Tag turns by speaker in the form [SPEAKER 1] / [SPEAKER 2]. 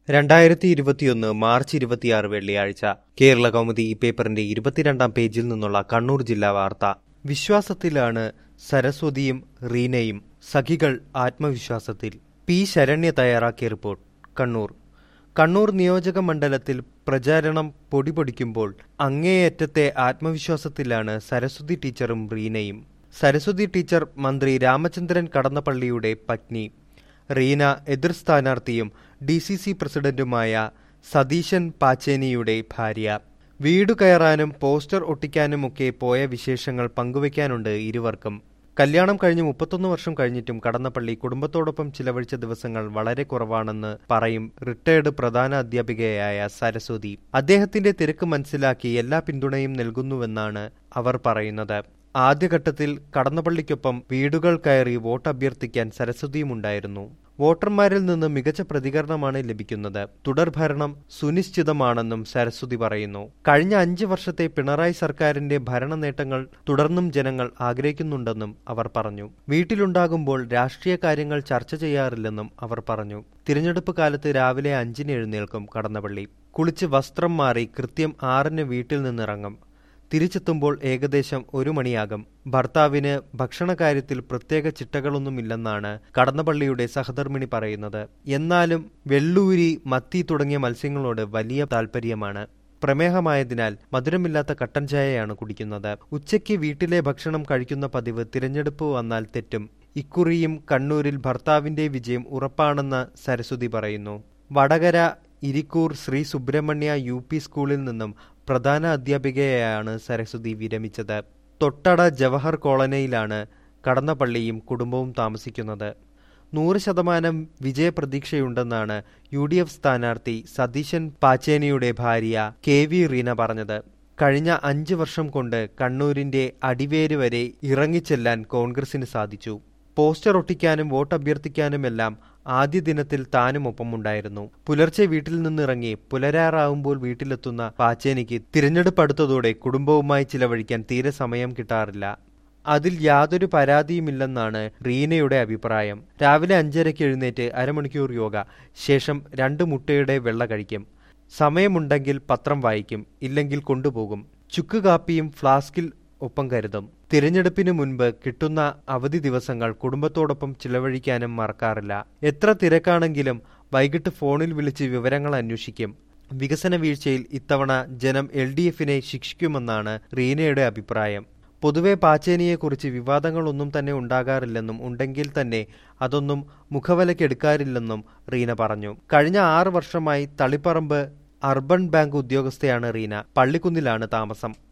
[SPEAKER 1] രണ്ടായിരത്തി ഇരുപത്തിയൊന്ന് മാർച്ച് ഇരുപത്തിയാറ് വെള്ളിയാഴ്ച കേരള കൗമുദി ഈ പേപ്പറിന്റെ ഇരുപത്തിരണ്ടാം പേജിൽ നിന്നുള്ള കണ്ണൂർ ജില്ലാ വാർത്ത വിശ്വാസത്തിലാണ് സരസ്വതിയും റീനയും സഖികൾ ആത്മവിശ്വാസത്തിൽ പി ശരണ്യ തയ്യാറാക്കിയ റിപ്പോർട്ട് കണ്ണൂർ കണ്ണൂർ നിയോജക മണ്ഡലത്തിൽ പ്രചാരണം പൊടിപൊടിക്കുമ്പോൾ അങ്ങേയറ്റത്തെ ആത്മവിശ്വാസത്തിലാണ് സരസ്വതി ടീച്ചറും റീനയും സരസ്വതി ടീച്ചർ മന്ത്രി രാമചന്ദ്രൻ കടന്നപ്പള്ളിയുടെ പത്നി റീന എതിർ സ്ഥാനാർത്ഥിയും ഡി സി സി പ്രസിഡന്റുമായ സതീശൻ പാച്ചേനിയുടെ ഭാര്യ വീടു കയറാനും പോസ്റ്റർ ഒട്ടിക്കാനുമൊക്കെ പോയ വിശേഷങ്ങൾ പങ്കുവയ്ക്കാനുണ്ട് ഇരുവർക്കും കല്യാണം കഴിഞ്ഞ് മുപ്പത്തൊന്ന് വർഷം കഴിഞ്ഞിട്ടും കടന്നപ്പള്ളി കുടുംബത്തോടൊപ്പം ചിലവഴിച്ച ദിവസങ്ങൾ വളരെ കുറവാണെന്ന് പറയും റിട്ടയർഡ് പ്രധാന അധ്യാപികയായ സരസ്വതി അദ്ദേഹത്തിന്റെ തിരക്ക് മനസ്സിലാക്കി എല്ലാ പിന്തുണയും നൽകുന്നുവെന്നാണ് അവർ പറയുന്നത് ആദ്യഘട്ടത്തിൽ കടന്നപ്പള്ളിക്കൊപ്പം വീടുകൾ കയറി വോട്ട് അഭ്യർത്ഥിക്കാൻ സരസ്വതിയുമുണ്ടായിരുന്നു വോട്ടർമാരിൽ നിന്ന് മികച്ച പ്രതികരണമാണ് ലഭിക്കുന്നത് തുടർഭരണം സുനിശ്ചിതമാണെന്നും സരസ്വതി പറയുന്നു കഴിഞ്ഞ അഞ്ച് വർഷത്തെ പിണറായി സർക്കാരിന്റെ ഭരണ നേട്ടങ്ങൾ തുടർന്നും ജനങ്ങൾ ആഗ്രഹിക്കുന്നുണ്ടെന്നും അവർ പറഞ്ഞു വീട്ടിലുണ്ടാകുമ്പോൾ രാഷ്ട്രീയ കാര്യങ്ങൾ ചർച്ച ചെയ്യാറില്ലെന്നും അവർ പറഞ്ഞു തിരഞ്ഞെടുപ്പ് കാലത്ത് രാവിലെ അഞ്ചിന് എഴുന്നേൽക്കും കടന്നപ്പള്ളി കുളിച്ച് വസ്ത്രം മാറി കൃത്യം ആറിന് വീട്ടിൽ നിന്നിറങ്ങും തിരിച്ചെത്തുമ്പോൾ ഏകദേശം ഒരു മണിയാകും ഭർത്താവിന് ഭക്ഷണകാര്യത്തിൽ പ്രത്യേക ചിട്ടകളൊന്നുമില്ലെന്നാണ് കടന്നപ്പള്ളിയുടെ സഹധർമ്മിണി പറയുന്നത് എന്നാലും വെള്ളൂരി മത്തി തുടങ്ങിയ മത്സ്യങ്ങളോട് വലിയ താല്പര്യമാണ് പ്രമേഹമായതിനാൽ മധുരമില്ലാത്ത കട്ടൻ ചായയാണ് കുടിക്കുന്നത് ഉച്ചയ്ക്ക് വീട്ടിലെ ഭക്ഷണം കഴിക്കുന്ന പതിവ് തിരഞ്ഞെടുപ്പ് വന്നാൽ തെറ്റും ഇക്കുറിയും കണ്ണൂരിൽ ഭർത്താവിന്റെ വിജയം ഉറപ്പാണെന്ന് സരസ്വതി പറയുന്നു വടകര ഇരിക്കൂർ ശ്രീ സുബ്രഹ്മണ്യ യു പി സ്കൂളിൽ നിന്നും പ്രധാന അധ്യാപികയായാണ് സരസ്വതി വിരമിച്ചത് തൊട്ടട ജവഹർ കോളനിയിലാണ് കടന്നപ്പള്ളിയും കുടുംബവും താമസിക്കുന്നത് നൂറ് ശതമാനം വിജയപ്രതീക്ഷയുണ്ടെന്നാണ് യു ഡി എഫ് സ്ഥാനാർത്ഥി സതീശൻ പാച്ചേനിയുടെ ഭാര്യ കെ വി റീന പറഞ്ഞത് കഴിഞ്ഞ അഞ്ച് വർഷം കൊണ്ട് കണ്ണൂരിന്റെ അടിവേര് വരെ ഇറങ്ങിച്ചെല്ലാൻ കോൺഗ്രസിന് സാധിച്ചു പോസ്റ്റർ ഒട്ടിക്കാനും വോട്ട് അഭ്യർത്ഥിക്കാനുമെല്ലാം ആദ്യ ദിനത്തിൽ താനും ഒപ്പമുണ്ടായിരുന്നു പുലർച്ചെ വീട്ടിൽ നിന്നിറങ്ങി പുലരാറാവുമ്പോൾ വീട്ടിലെത്തുന്ന പാച്ചേനിക്ക് തിരഞ്ഞെടുപ്പ് അടുത്തതോടെ കുടുംബവുമായി ചിലവഴിക്കാൻ തീരെ സമയം കിട്ടാറില്ല അതിൽ യാതൊരു പരാതിയുമില്ലെന്നാണ് റീനയുടെ അഭിപ്രായം രാവിലെ അഞ്ചരയ്ക്ക് എഴുന്നേറ്റ് അരമണിക്കൂർ യോഗ ശേഷം രണ്ട് മുട്ടയുടെ വെള്ള കഴിക്കും സമയമുണ്ടെങ്കിൽ പത്രം വായിക്കും ഇല്ലെങ്കിൽ കൊണ്ടുപോകും ചുക്ക് കാപ്പിയും ഫ്ലാസ്കിൽ ഒപ്പം കരുതും തിരഞ്ഞെടുപ്പിന് മുൻപ് കിട്ടുന്ന അവധി ദിവസങ്ങൾ കുടുംബത്തോടൊപ്പം ചിലവഴിക്കാനും മറക്കാറില്ല എത്ര തിരക്കാണെങ്കിലും വൈകിട്ട് ഫോണിൽ വിളിച്ച് വിവരങ്ങൾ അന്വേഷിക്കും വികസന വീഴ്ചയിൽ ഇത്തവണ ജനം എൽ ഡി എഫിനെ ശിക്ഷിക്കുമെന്നാണ് റീനയുടെ അഭിപ്രായം പൊതുവെ പാച്ചേനിയെക്കുറിച്ച് വിവാദങ്ങളൊന്നും തന്നെ ഉണ്ടാകാറില്ലെന്നും ഉണ്ടെങ്കിൽ തന്നെ അതൊന്നും മുഖവലക്കെടുക്കാറില്ലെന്നും റീന പറഞ്ഞു കഴിഞ്ഞ ആറ് വർഷമായി തളിപ്പറമ്പ് അർബൻ ബാങ്ക് ഉദ്യോഗസ്ഥയാണ് റീന പള്ളിക്കുന്നിലാണ് താമസം